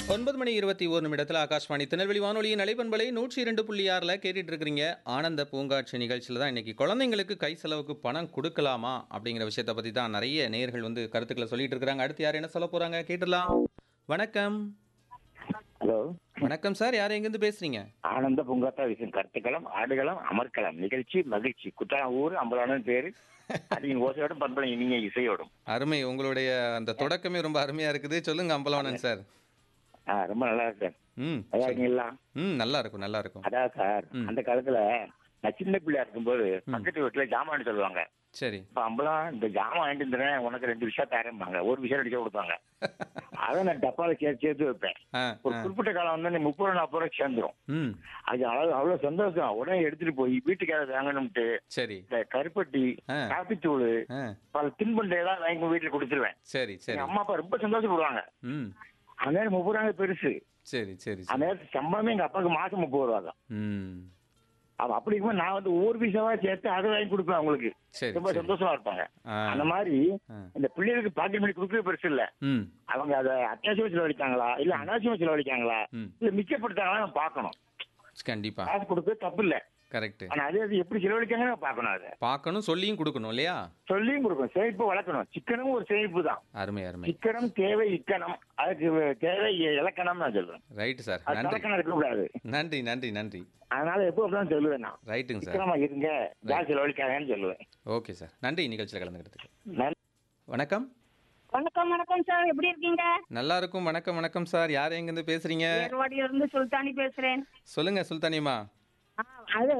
ஒன்பது மணி இருபத்தி ஒரு நிமிடத்தில் ஆகாஷ்வாணி திருநெல்வேலி வானொலியின் அலைபண்பலை நூற்றி இரண்டு புள்ளி ஆறில் கேட்டுட்டு இருக்கிறீங்க ஆனந்த பூங்காட்சி நிகழ்ச்சியில் தான் இன்னைக்கு குழந்தைங்களுக்கு கை செலவுக்கு பணம் கொடுக்கலாமா அப்படிங்கிற விஷயத்தை பற்றி தான் நிறைய நேயர்கள் வந்து கருத்துக்களை சொல்லிட்டு இருக்கிறாங்க அடுத்து யார் என்ன சொல்ல போகிறாங்க கேட்டுடலாம் வணக்கம் ஹலோ வணக்கம் சார் யார் எங்கேருந்து பேசுறீங்க ஆனந்த பூங்காத்தா விஷயம் கருத்துக்களம் ஆடுகளம் அமர்க்கலாம் நிகழ்ச்சி மகிழ்ச்சி குற்றாலம் ஊர் அம்பலானு பேரு அதிக ஓசையோடும் பண்பலை இனிய இசையோடும் அருமை உங்களுடைய அந்த தொடக்கமே ரொம்ப அருமையாக இருக்குது சொல்லுங்க அம்பலவாணன் சார் ஆ, ரொம்ப நல்லா இருக்கு சார் ம் நல்லா இருக்கீங்களா ம் நல்லா இருக்கும் நல்லா இருக்கும் அதான் சார் ம். அந்த காலத்துல நான் சின்ன பிள்ளையா இருக்கும்போது பக்கத்து வீட்டுல ஜாமான் சொல்லுவாங்க சரி இப்ப அம்பலம் இந்த ஜாமான் வாங்கிட்டு இருந்தேன் உனக்கு ரெண்டு விஷயம் தரேன்பாங்க ஒரு விஷயம் அடிக்க கொடுப்பாங்க அதை நான் டப்பால சேர்த்து சேர்த்து வைப்பேன் ஆ ஒரு ஆ குறிப்பிட்ட காலம் வந்து நீ முப்பது ரூபா நாற்பது ரூபா சேர்ந்துரும் ம் அது அவ்வளவு அவ்வளவு சந்தோஷம் உடனே எடுத்துட்டு போய் வீட்டுக்காக வாங்கணும்ட்டு சரி இந்த கருப்பட்டி ஆ. காப்பித்தூள் ஆ பல தின்பண்டம் ஏதாவது வாங்கி வீட்டுல கொடுத்துருவேன் சரி சரி எங்க அம்மா அப்பா ரொம்ப சந்தோஷப்படுவாங்க ம் அந்த நேரம் முப்பது ரூபாய் பெருசு சரி சரி அந்த சரி நேரத்துக்கு சம்பளமே எங்க அப்பாவுக்கு மாசம் முப்பது ரூபா தான் ம் அப்ப அப்படி இருக்கும்போது நான் வந்து ஒவ்வொரு பைசாவா சேர்த்து அதை வாங்கி கொடுப்பேன் அவங்களுக்கு சரி ரொம்ப சரி சந்தோஷமா இருப்பாங்க ஆ அந்த மாதிரி ஆ. இந்த பிள்ளைகளுக்கு பாக்கெட் மணி கொடுக்கறது பெருசு இல்ல ம் அவங்க அதை அத்தியாவசியமா செலவழிக்காங்களா இல்ல அனாவசியமா செலவழிக்காங்களா ம் இல்ல மிச்சப்படுத்தாங்களா நம்ம பார்க்கணும் கண்டிப்பா காசு கொடுக்க தப்பு இல்ல கரெக்ட் ஆனா அதே அது எப்படி செலவழிக்காங்கன்னு நம்ம பார்க்கணும் அதை பார்க்கணும் சொல்லியும் கொடுக்கணும் இல்லையா சொல்லியும் கொடுக்கணும் சேமிப்பு வளர்க்கணும் சிக்கனும் ஒரு சேமிப்பு தான் அருமை அருமை சிக்கனம் தேவை இக்கணம் அதுக்கு தேவை இலக்கணம் நான் சொல்றேன் ரைட்டு சார் அது நன்றி கலக்கணம் இருக்கக்கூடாது நன்றி நன்றி நன்றி அதனால எப்போ அப்படிதான் சொல்லுவேன் நான் ரைட்டுங்க சார் சிக்கனமா இருங்க ஜாஸ்தி செலவழிக்காதேன்னு சொல்லுவேன் ஓகே சார் நன்றி நிகழ்ச்சியில் கலந்துக்கிறதுக்கு நன்றி. வணக்கம் வணக்கம் வணக்கம் சார் எப்படி இருக்கீங்க நல்லா இருக்கும் வணக்கம் வணக்கம் சார் யார் எங்கேருந்து பேசுறீங்க ஏர்வாடியில இருந்து சுல்தானி பேசுறேன் சொல்லுங்க சுல்தானியம்மா ஆ, அது